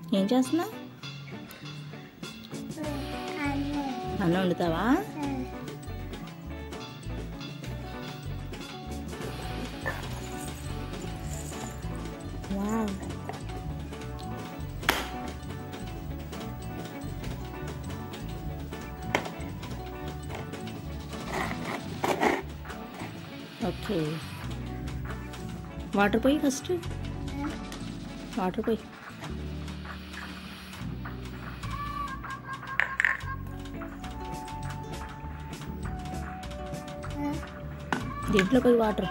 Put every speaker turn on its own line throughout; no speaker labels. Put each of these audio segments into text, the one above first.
ఏం చేస్తున్నా
అన్నం
అన్నం వండుతావా వావ్ ఓకే వాటర్ పోయి ఫస్ట్ వాటర్ పోయి దీంట్లో పోయి వాటర్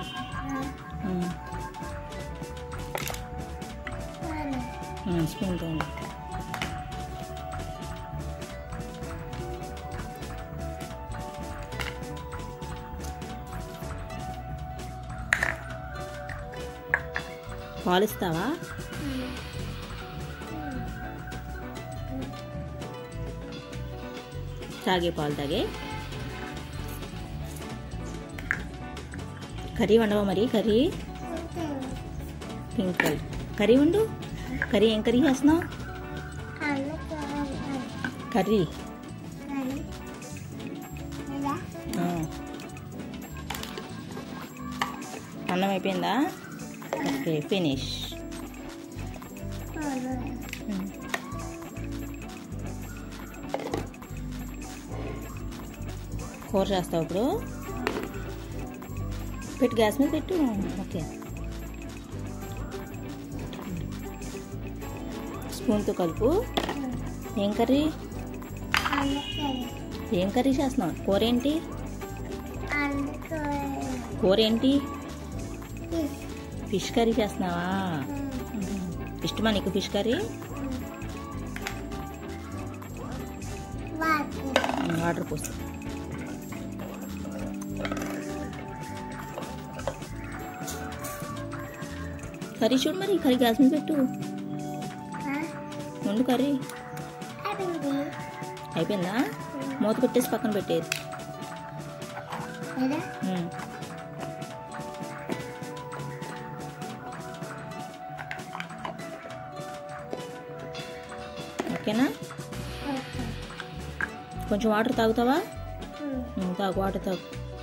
స్పూన్తో పాలు ఇస్తావా తాగే పాలు తాగే కర్రీ వండవా మరి కర్రీ పింక్ కలర్ కర్రీ వండు కర్రీ ఏం కర్రీ చేస్తున్నావు కర్రీ ఆ. అన్నం అయిపోయిందా ఓకే ఫినిష్ కూర చేస్తావు ఇప్పుడు పెట్టు గ్యాస్ మీద పెట్టు ఓకే స్పూన్తో కలుపు ఏం కర్రీ ఏం కర్రీ చేస్తున్నావు కూర ఏంటి కూర ఏంటి ఫిష్ కర్రీ చేస్తున్నావా ఇష్టమా నీకు ఫిష్ కర్రీ వాటర్ పోసి కర్రీ చూడు మరి కర్రీ గ్యాస్ మీద పెట్టు ముందు కర్రీ అయిపోయిందా మూత పెట్టేసి పక్కన పెట్టేది ఉమ్. ఓకేనా కొంచెం వాటర్ తాగుతావా ఉమ్, తాగు వాటర్ తాగు